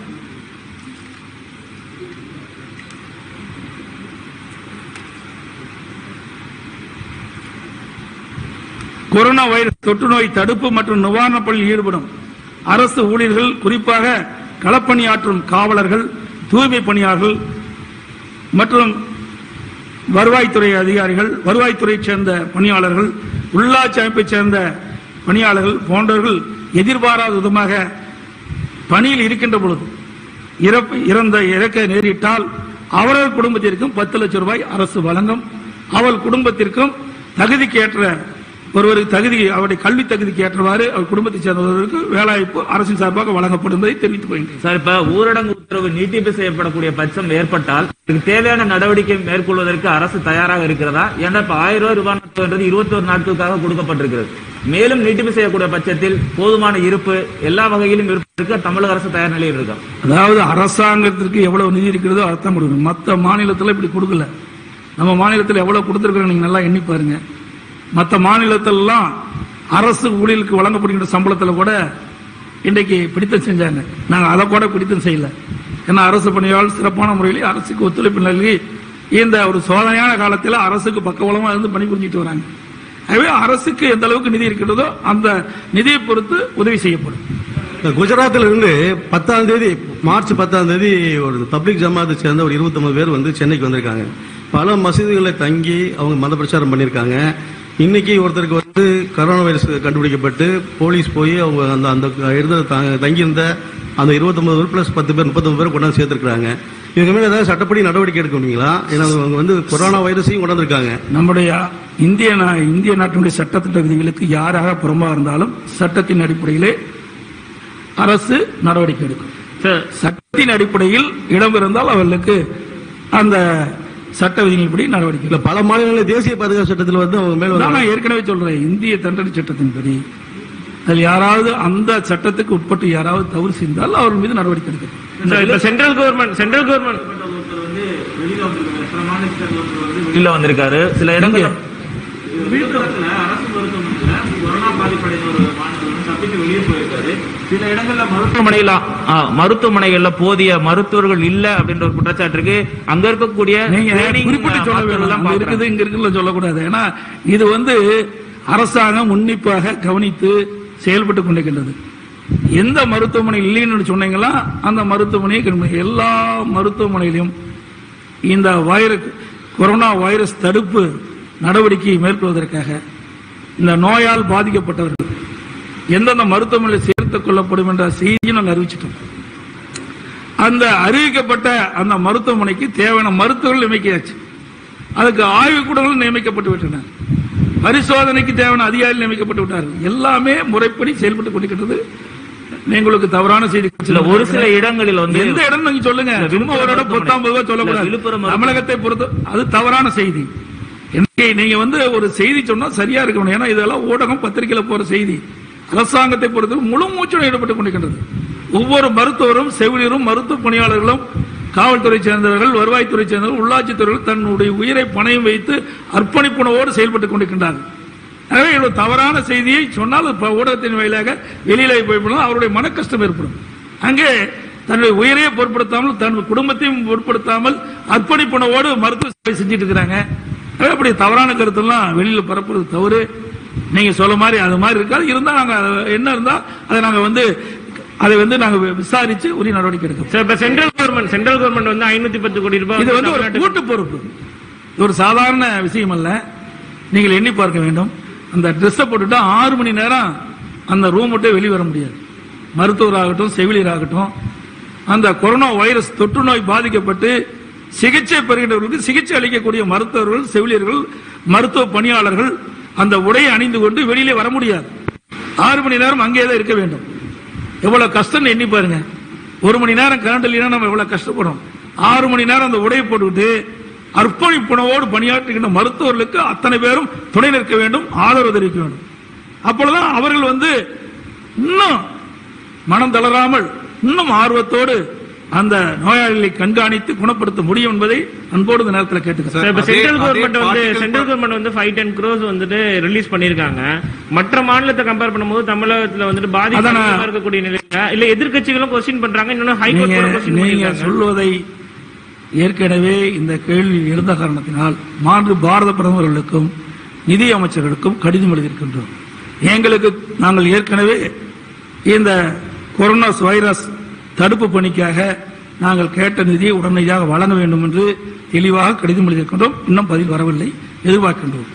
S1: கொரோனா வைரஸ் தொற்று நோய் தடுப்பு மற்றும் நிவாரண பணியில் ஈடுபடும் அரசு ஊழியர்கள் குறிப்பாக களப்பணியாற்றும் காவலர்கள் தூய்மை பணியாளர்கள் மற்றும் வருவாய்த்துறை அதிகாரிகள் வருவாய்த்துறையைச் சேர்ந்த பணியாளர்கள் உள்ளாட்சி அமைப்பைச் சேர்ந்த பணியாளர்கள் போன்றவர்கள் எதிர்பாராத விதமாக பணியில் இருக்கின்ற பொழுது இறப்பு இறந்த இறக்க நேரிட்டால் அவரவர் குடும்பத்திற்கும் பத்து லட்சம் ரூபாய் அரசு வழங்கும் அவள் குடும்பத்திற்கும் தகுதிக்கு ஏற்ற ஒருவருக்கு தகுதி அவருடைய கல்வி தகுதிக்கு ஏற்றவாறு அவர் குடும்பத்தைச் சேர்ந்தவர்களுக்கு வேலைவாய்ப்பு அரசின் சார்பாக வழங்கப்படும் என்பதை தெரிவித்துக் கொள்கிறேன்
S6: சார் இப்ப ஊரடங்கு உத்தரவு நீட்டிப்பு செய்யப்படக்கூடிய பட்சம் ஏற்பட்டால் இதுக்கு தேவையான நடவடிக்கை மேற்கொள்வதற்கு அரசு தயாராக இருக்கிறதா ஏன்னா இப்ப ஆயிரம் ரூபாய் ரூபாய் இருபத்தி ஒரு நாட்களுக்காக கொடுக்கப்பட்டிருக்கிறது மேலும் நீட்டிப்பு செய்யக்கூடிய பட்சத்தில் போதுமான இருப்பு எல்லா வகையிலும் இருப்பதற்கு தமிழக அரசு தயார் நிலையில் இருக்கா
S1: அதாவது அரசாங்கத்திற்கு எவ்வளவு நிதி இருக்கிறதோ அதைத்தான் கொடுக்கணும் மற்ற மாநிலத்தில் இப்படி கொடுக்கல நம்ம மாநிலத்தில் எவ்வளவு கொடுத்துருக்கிறோம் நீங்க நல்லா எண்ணி பாருங்க மற்ற மாநிலத்திலலாம் அரசு ஊழியர்களுக்கு வழங்கப்படுகின்ற சம்பளத்தில் கூட இன்றைக்கு பிடித்தம் செஞ்சாங்க நாங்கள் அதை கூட பிடித்தம் செய்யல ஏன்னா அரசு பணியாளர் சிறப்பான முறையில் அரசுக்கு ஒத்துழைப்பு நல்கி இந்த ஒரு சோதனையான காலத்தில் அரசுக்கு பக்கபலமா இருந்து பணிபுரிஞ்சிட்டு வராங்க ஆகவே அரசுக்கு எந்த அளவுக்கு நிதி இருக்கிறதோ அந்த நிதியை பொறுத்து உதவி செய்யப்படும்
S7: குஜராத்ல இருந்து பத்தாம் தேதி மார்ச் பத்தாம் தேதி ஒரு பப்ளிக் ஜமாத்தை சேர்ந்த ஒரு 29 பேர் வந்து சென்னைக்கு வந்திருக்காங்க பல மசூதிகளில் தங்கி அவங்க மத பிரச்சாரம் பண்ணியிருக்காங்க இன்னைக்கு ஒருத்தருக்கு வந்து கரோனா வைரஸ் கண்டுபிடிக்கப்பட்டு போலீஸ் போய் அவங்க அந்த அந்த இருந்த த- தங்கியிருந்த அந்த 29 பேர் பிளஸ் பத்து பேர் முப்பத்தொன்பது பேர் கொண்டாந்து சேர்த்துருக்காங்க இவங்க மேல ஏதாவது சட்டப்படி நடவடிக்கை எடுக்க முடியுங்களா ஏன்னா அவங்க வந்து கொரோனா வைரஸையும் கொண்டாந்துருக்காங்க
S1: நம்முடைய இந்திய நா- இந்திய நாட்டினுடைய சட்டத்திட்ட விதிகளுக்கு யாராக புறம்பா இருந்தாலும் சட்டத்தின் அடிப்படையிலே அரசு நடவடிக்கை எடுக்கும்
S2: சார்
S1: சட்டத்தின் அடிப்படையில் இடம் இருந்தால் அவர்களுக்கு அந்த சட்ட விதிகளின்படி நடவடிக்கை
S7: இல்ல பல மாநிலங்களில் தேசிய பாதுகாப்பு சட்டத்தில் வந்து அவங்க மேல
S1: நான்
S7: வந்து
S1: நான் ஏற்கனவே சொல்றேன் இந்திய தண்டனை சட்டத்தின்படி அதில் யாராவது அந்த சட்டத்துக்கு உட்பட்டு யாராவது தவறு செய்தால் அவர் மீது நடவடிக்கை எடுக்கும்
S2: சார் இப்ப சென்ட்ரல் கவர்மெண்ட் சென்ட்ரல் கவர்மெண்ட்
S6: வெளியில வந்திருக்காரு சில இடங்கள்ல
S1: இங்க.
S6: விழுப்புரத்துல அரசு மருத்துவமனையில கொரோனா பாதிப்படைந்த ஒரு மாணவர் வந்து தப்பித்து வெளியே போயிருக்காரு சில இடங்கள்ல மருத்துவமனையில ஆ, மருத்துவமனைகள்ல போதிய மருத்துவர்கள் இல்ல அப்படின்ற ஒரு குற்றச்சாட்டு இருக்கு அங்க இருக்கக்கூடிய
S1: நீங்க
S6: training
S1: குறிப்பிட்டு சொல்ல
S6: hospital
S1: வேணும்
S6: தான்
S1: அங்க
S6: பார்க்கறாங்க.
S1: இருக்குது இங்க இருக்குன்னு சொல்லக்கூடாது ஏன்னா இது வந்து அரசாங்கம் உன்னிப்பாக கவனித்து செயல்பட்டு கொண்டிருக்கின்றது எந்த மருத்துவமனை இல்லைன்னு சொன்னீங்களா அந்த மருத்துவமனையை கண்டுபிடி- எல்லா மருத்துவமனையிலும் இந்த வைரஸ் கொரோனா வைரஸ் தடுப்பு நடவடிக்கையை மேற்கொள்வதற்காக இந்த நோயால் பாதிக்கப்பட்டவர்கள் எந்தெந்த மருத்துவமனையில் சேர்த்துக் கொள்ளப்படும் என்ற செய்தியை நாங்கள் அறிவிச்சிட்டோம் அந்த அறிவிக்கப்பட்ட அந்த மருத்துவமனைக்கு தேவையான மருத்துவர்கள் நியமிக்கையாச்சு அதுக்கு ஆய்வுக்கூடங்கள் நியமிக்கப்பட்டு விட்டன பரிசோதனைக்கு தேவையான அதிகாரிகள் நியமிக்கப்பட்டு விட்டார்கள் எல்லாமே முறைப்படி செயல்பட்டு கொண்டிருக்கிறது உங்களுக்கு தவறான செய்தி
S6: இல்ல ஒரு சில இடங்களில் வந்து
S1: எந்த இடம் நீங்க சொல்லுங்க
S6: இல்ல,
S1: சும்மா ஒரு இடம்
S6: விழுப்புரம்
S1: பத்தாம் ரூபாய்
S6: இல்ல,
S1: சொல்லக்கூடாது
S6: விழுப்புரம் மருத்துவமனை.
S1: தமிழகத்தை பொறுத்த அது தவறான செய்தி இன்னைக்கு நீங்க வந்து ஒரு செய்தி சொன்னா சரியா இருக்கணும் ஏன்னா இதெல்லாம் ஊடகம் பத்திரிகையில போற செய்தி அரசாங்கத்தை பொறுத்தவரை முழு மூச்சுடன் ஈடுபட்டுக் கொண்டிருக்கின்றது ஒவ்வொரு மருத்துவரும் செவிலியரும் மருத்துவ பணியாளர்களும் காவல்துறை சேர்ந்தவர்கள் வருவாய்த்துறை சேர்ந்தவர்கள் உள்ளாட்சித்துறைகள் தன்னுடைய உயிரை பணயம் வைத்து அர்ப்பணிப்புணவோடு செயல்பட்டுக் கொண்டிருக்கின்றார்கள் எனவே இவ்வளவு தவறான செய்தியை சொன்னால் அது ப- ஊடகத்தின் வாயிலாக வெளியில போய்விடும் அவருடைய மன கஷ்டம் ஏற்படும் அங்கே தன்னுடைய உயிரையே பொருட்படுத்தாமல் தன் குடும்பத்தையும் பொருட்படுத்தாமல் அர்ப்பணிப்புணவோடு மருத்துவ சேவை செஞ்சுட்டு இருக்கிறாங்க எனவே அப்படி தவறான கருத்தெல்லாம் வெளியில பரப்புறது தவறு நீங்க சொல்ல மாதிரி அது மாதிரி இருக்காது இருந்தா நாங்க அது என்ன இருந்தா அதை நாங்க வந்து அதை வந்து நாங்க விசாரிச்சு உரிய நடவடிக்கை எடுக்கிறோம்
S2: சார் இப்ப சென்ட்ரல் கவர்மெண்ட் சென்ட்ரல் கவர்மெண்ட் வந்து ஐநூத்தி பத்து கோடி ரூபாய்
S1: இது வந்து ஒரு
S2: தமிழ்நாட்டுக்கு-
S1: கூட்டு பொறுப்பு இது ஒரு சாதாரண விஷயம் அல்ல நீங்கள் எண்ணி பார்க்க வேண்டும் அந்த ட்ரெஸ்ஸை போட்டுட்டு ஆறு மணி நேரம் அந்த ரூம் விட்டு வெளியே வர முடியாது மருத்துவராகட்டும் செவிலியராகட்டும் அந்த கொரோனா வைரஸ் தொற்று நோய் பாதிக்கப்பட்டு சிகிச்சை பெறுகின்றவர்களுக்கு சிகிச்சை அளிக்கக்கூடிய மருத்துவர்கள் செவிலியர்கள் மருத்துவ பணியாளர்கள் அந்த உடையை அணிந்து கொண்டு வெளியிலே வர முடியாது ஆறு மணி நேரம் அங்கே தான் இருக்க வேண்டும் எவ்வளவு கஷ்டம் எண்ணி பாருங்க ஒரு மணி நேரம் கரண்ட் இல்லைன்னா நம்ம எவ்வளவு கஷ்டப்படுறோம் ஆறு மணி நேரம் அந்த உடையை போட்டுக்கிட்டு அர்ப்பணிப்புணவோடு பணியாற்றுகின்ற மருத்துவர்களுக்கு அத்தனை பேரும் துணை நிற்க வேண்டும் ஆதரவு தெரிவிக்க வேண்டும் அப்பொழுதுதான் அவர்கள் வந்து இன்னும் மனம் தளராமல் இன்னும் ஆர்வத்தோடு அந்த நோயாளிகளை கண்காணித்து குணப்படுத்த முடியும் என்பதை அன்போடு இந்த நேரத்தில் கேட்டுக்கிறேன்
S2: சார், இப்ப
S8: அதே-
S2: சென்ட்ரல்
S8: அதே
S2: கவர்மெண்ட் வந்து
S8: particle
S2: சென்ட்ரல் கவர்மெண்ட் வந்து ஃபைவ் டென் க்ரோஸ் வந்துட்டு ரிலீஸ் பண்ணிருக்காங்க மற்ற மாநிலத்தை கம்பேர் பண்ணும்போது தமிழகத்துல வந்துட்டு பாதிப்பு
S1: அதானே.
S2: அதிகமா இருக்கக்கூடிய நிலையில இல்ல எதிர்க்கட்சிகளும் கொஸ்டின் பண்றாங்க இன்னொன்னு
S1: நீங்க
S2: ஹைகோர்ட் கொஸ்டின்
S1: நீங்க
S2: பண்ணிருக்காங்க
S1: சொல்வதை ஏற்கனவே இந்த கேள்வி இருந்த காரணத்தினால் மாண்பு பாரத பிரதமர்களுக்கும் நிதி அமைச்சர்களுக்கும் கடிதம் எழுதியிருக்கின்றோம் எங்களுக்கு நாங்கள் ஏற்கனவே இந்த கொரோனா வைரஸ் தடுப்பு பணிக்காக நாங்கள் கேட்ட நிதியை உடனடியாக வழங்க வேண்டும் என்று தெளிவாக கடிதம் எழுதியிருக்கின்றோம் இன்னும் பதில் வரவில்லை எதிர்பார்க்கின்றோம்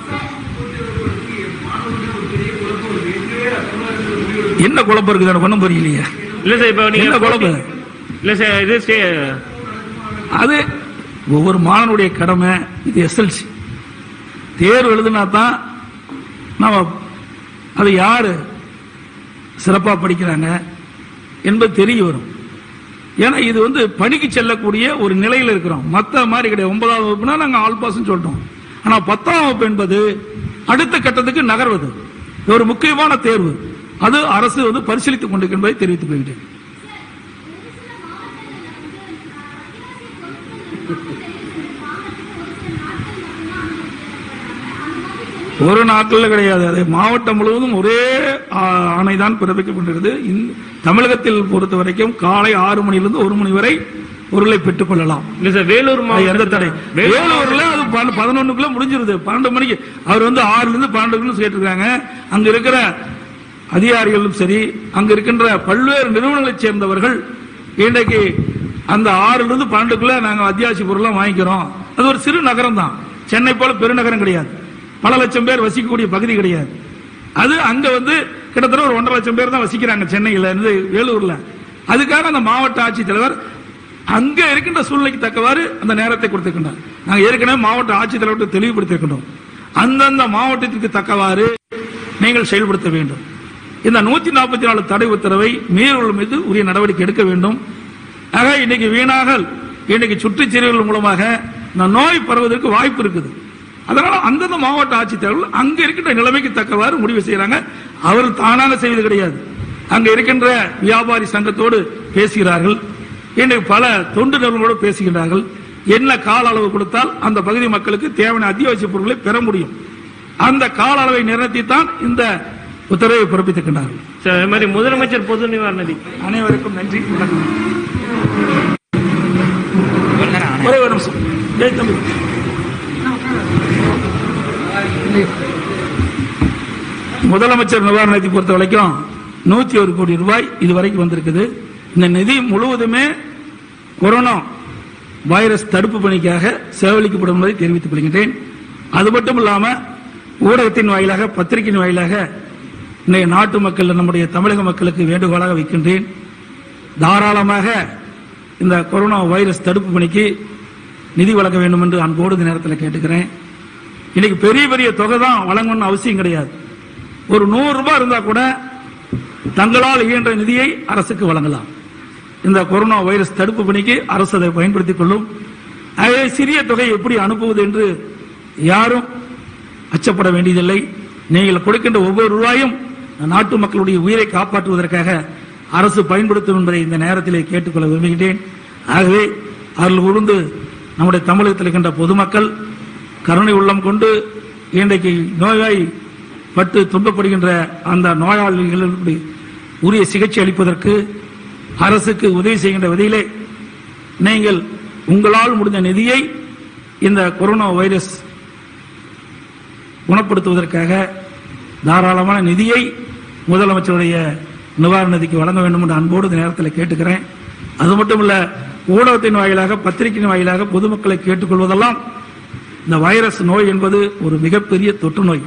S1: என்ன குழப்பம் இருக்குது எனக்கு ஒன்றும் புரியலையே
S2: இல்ல சார் இப்ப நீங்க
S1: என்ன குழப்பம்
S2: இல்ல சார் இது ஸ்டே-
S1: அது ஒவ்வொரு மாணவனுடைய கடமை இது எஸ்எல்சி தேர்வு எழுதுனா தான் நம்ம அது யாரு சிறப்பா படிக்கிறாங்க என்பது தெரிய வரும் ஏன்னா இது வந்து பணிக்கு செல்லக்கூடிய ஒரு நிலையில் இருக்கிறோம் மற்ற மாதிரி கிடையாது ஒன்பதாம் வகுப்புனா நாங்கள் ஆல் பாஸ்ன்னு சொல்லிட்டோம் ஆனா பத்தாம் வகுப்பு என்பது அடுத்த கட்டத்துக்கு நகர்வது இது ஒரு முக்கியமான தேர்வு அது அரசு வந்து பரிசீலித்துக் கொண்டிருக்கும் என்பதை தெரிவித்துக் கொள்கிறேன் ஒரு நாட்கள் கிடையாது அது மாவட்டம் முழுவதும் ஒரே ஆணை தான் பிறப்பிக்கப்பட்டிருக்கிறது இந்த- தமிழகத்தில் பொறுத்த வரைக்கும் காலை ஆறு மணியிலிருந்து ஒரு மணி வரை பொருளை பெற்றுக் கொள்ளலாம்
S2: இல்ல சார் வேலூர்
S1: அது எந்த தடை
S2: மாவட்டத்துல- வேலூர்
S1: வேலூர்ல அது பன்ன- பதினொன்னுக்குள்ள முடிஞ்சிருது பன்னெண்டு மணிக்கு அவர் வந்து ஆறுல இருந்து பன்னெண்டுக்குள்ள கேட்டிருக்காங்க அங்க இருக்கிற அதிகாரிகளும் சரி அங்க இருக்கின்ற பல்வேறு நிறுவனங்களைச் சேர்ந்தவர்கள் இன்றைக்கு அந்த ஆறுல இருந்து பன்னெண்டுக்குள்ள நாங்க அத்தியாவசிய பொருள்லாம் வாங்கிக்கிறோம் அது ஒரு சிறு நகரம் தான் சென்னை போல பெருநகரம் கிடையாது பல லட்சம் பேர் வசிக்கக்கூடிய பகுதி கிடையாது அது அங்க வந்து கிட்டத்தட்ட ஒரு ஒன்றரை லட்சம் பேர் தான் வசிக்கிறாங்க சென்னையில இருந்து வேலூர்ல அதுக்காக அந்த மாவட்ட ஆட்சித்தலைவர் அங்க இருக்கின்ற சூழ்நிலைக்கு தக்கவாறு அந்த நேரத்தை கொடுத்திருக்கின்றார் நாங்க ஏற்கனவே மாவட்ட ஆட்சித்தலைவர்கிட்ட தெளிவுபடுத்தியிருக்கின்றோம் அந்தந்த மாவட்டத்திற்கு தக்கவாறு நீங்கள் செயல்படுத்த வேண்டும் இந்த நூத்தி நாற்பத்தி நாலு தடை உத்தரவை மீறல் மீது உரிய நடவடிக்கை எடுக்க வேண்டும் ஆக இன்னைக்கு வீணாக இன்னைக்கு சுற்றுச்சூழல் மூலமாக இந்த நோய் பரவுவதற்கு வாய்ப்பு இருக்குது அதனால அந்தந்த மாவட்ட ஆட்சித்தலைவர்கள் அங்க இருக்கின்ற நிலைமைக்கு தக்கவாறு முடிவு செய்யறாங்க அவர் தானாக செய்வது கிடையாது அங்க இருக்கின்ற வியாபாரி சங்கத்தோடு பேசுகிறார்கள் இன்றைக்கு பல தொண்டு நிறுவனங்களோடு பேசுகின்றார்கள் என்ன கால அளவு கொடுத்தால் அந்த பகுதி மக்களுக்கு தேவையான அத்தியாவசிய பொருட்களை பெற முடியும் அந்த கால அளவை நிர்ணயித்தான் இந்த உத்தரவை பிறப்பித்திருக்கின்றார்கள்
S2: சார் அதே மாதிரி முதலமைச்சர் பொது நிவாரண நிதி
S1: அனைவருக்கும் நன்றி வணக்கம்
S5: இவ்வளவு நேரம் ஆனா-
S1: ஒரே ஒரு நிமிஷம் ஜெய் தம்பி முதலமைச்சர் நிவாரண நிதி பொறுத்த வரைக்கும் நூத்தி ஒரு கோடி ரூபாய் இதுவரைக்கும் வந்திருக்குது இந்த நிதி முழுவதுமே கொரோனா வைரஸ் தடுப்பு பணிக்காக செலவழிக்கப்படும் என்பதை தெரிவித்துக் கொள்கின்றேன் அது மட்டும் இல்லாம ஊடகத்தின் வாயிலாக பத்திரிகையின் வாயிலாக இன்றைய நாட்டு மக்கள் நம்முடைய தமிழக மக்களுக்கு வேண்டுகோளாக வைக்கின்றேன் தாராளமாக இந்த கொரோனா வைரஸ் தடுப்பு பணிக்கு நிதி வழங்க வேண்டும் என்று அன்போடு இந்த நேரத்தில் கேட்டுக்கிறேன் இன்னைக்கு பெரிய பெரிய தொகை தான் வழங்கணும்னு அவசியம் கிடையாது ஒரு நூறு ரூபாய் இருந்தா கூட தங்களால் இயன்ற நிதியை அரசுக்கு வழங்கலாம் இந்த கொரோனா வைரஸ் தடுப்பு பணிக்கு அரசு அதை பயன்படுத்திக் கொள்ளும் அதே சிறிய தொகை எப்படி அனுப்புவது என்று யாரும் அச்சப்பட வேண்டியதில்லை நீங்கள் கொடுக்கின்ற ஒவ்வொரு ரூபாயும் நாட்டு மக்களுடைய உயிரை காப்பாற்றுவதற்காக அரசு பயன்படுத்தும் என்பதை இந்த நேரத்திலே கேட்டுக்கொள்ள விரும்புகின்றேன் ஆகவே அவர்கள் உழுந்து நம்முடைய தமிழகத்தில் இருக்கின்ற பொதுமக்கள் கருணை உள்ளம் கொண்டு இன்றைக்கு நோயாய் பட்டு துன்பப்படுகின்ற அந்த நோயாளிகளுக்கு உரிய சிகிச்சை அளிப்பதற்கு அரசுக்கு உதவி செய்கின்ற வகையிலே நீங்கள் உங்களால் முடிந்த நிதியை இந்த கொரோனா வைரஸ் குணப்படுத்துவதற்காக தாராளமான நிதியை முதலமைச்சருடைய நிவாரண நிதிக்கு வழங்க வேண்டும் என்று அன்போடு இந்த நேரத்தில் கேட்டுக்கிறேன் அது மட்டும் இல்ல ஊடகத்தின் வாயிலாக பத்திரிகையின் வாயிலாக பொதுமக்களை கேட்டுக்கொள்வதெல்லாம் இந்த வைரஸ் நோய் என்பது ஒரு மிகப்பெரிய தொற்று நோய்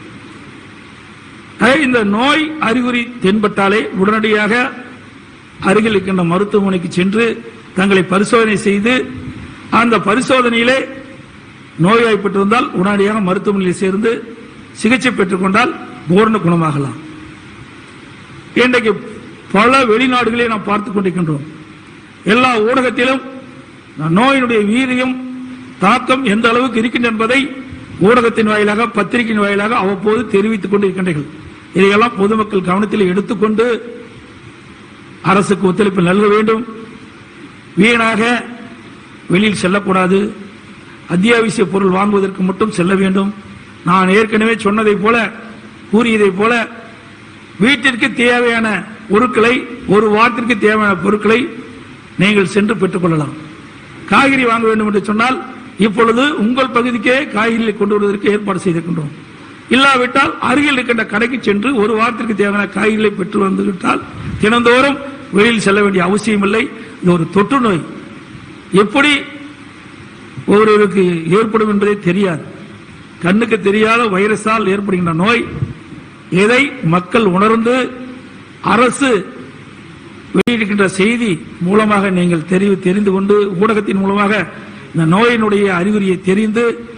S1: ஆக இந்த நோய் அறிகுறி தென்பட்டாலே உடனடியாக அருகில் இருக்கின்ற மருத்துவமனைக்கு சென்று தங்களை பரிசோதனை செய்து அந்த பரிசோதனையிலே நோய்வாய்ப்பட்டிருந்தால் உடனடியாக மருத்துவமனையில் சேர்ந்து சிகிச்சை பெற்றுக்கொண்டால் பூரண குணமாகலாம் இன்றைக்கு பல வெளிநாடுகளை நாம் பார்த்துக் கொண்டிருக்கின்றோம் எல்லா ஊடகத்திலும் இந்த நோயினுடைய வீரியம் தாக்கம் எந்த அளவுக்கு இருக்கின்ற என்பதை ஊடகத்தின் வாயிலாக பத்திரிகையின் வாயிலாக அவ்வப்போது தெரிவித்துக் கொண்டிருக்கின்றீர்கள் இதையெல்லாம் பொதுமக்கள் கவனத்தில் எடுத்துக்கொண்டு அரசுக்கு ஒத்துழைப்பு நல்க வேண்டும் வீணாக வெளியில் செல்லக்கூடாது அத்தியாவசிய பொருள் வாங்குவதற்கு மட்டும் செல்ல வேண்டும் நான் ஏற்கனவே சொன்னதைப் போல கூறியதைப் போல வீட்டிற்கு தேவையான பொருட்களை ஒரு வாரத்திற்கு தேவையான பொருட்களை நீங்கள் சென்று பெற்றுக் கொள்ளலாம் காய்கறி வாங்க வேண்டும் என்று சொன்னால் இப்பொழுது உங்கள் பகுதிக்கே காய்கறிகளை கொண்டு வருவதற்கு ஏற்பாடு செய்திருக்கின்றோம் இல்லாவிட்டால் அருகில் இருக்கின்ற கடைக்கு சென்று ஒரு வாரத்திற்கு தேவையான காய்கறிகளை பெற்று வந்துவிட்டால் தினந்தோறும் வெளியில் செல்ல வேண்டிய அவசியம் இல்லை இது ஒரு தொற்று நோய் எப்படி ஒருவருக்கு ஏற்படும் என்பதே தெரியாது கண்ணுக்கு தெரியாத வைரஸால் ஏற்படுகின்ற நோய் எதை மக்கள் உணர்ந்து அரசு வெளியிடுகின்ற செய்தி மூலமாக நீங்கள் தெரிவு தெரிந்து கொண்டு ஊடகத்தின் மூலமாக இந்த நோயினுடைய அறிகுறியை தெரிந்து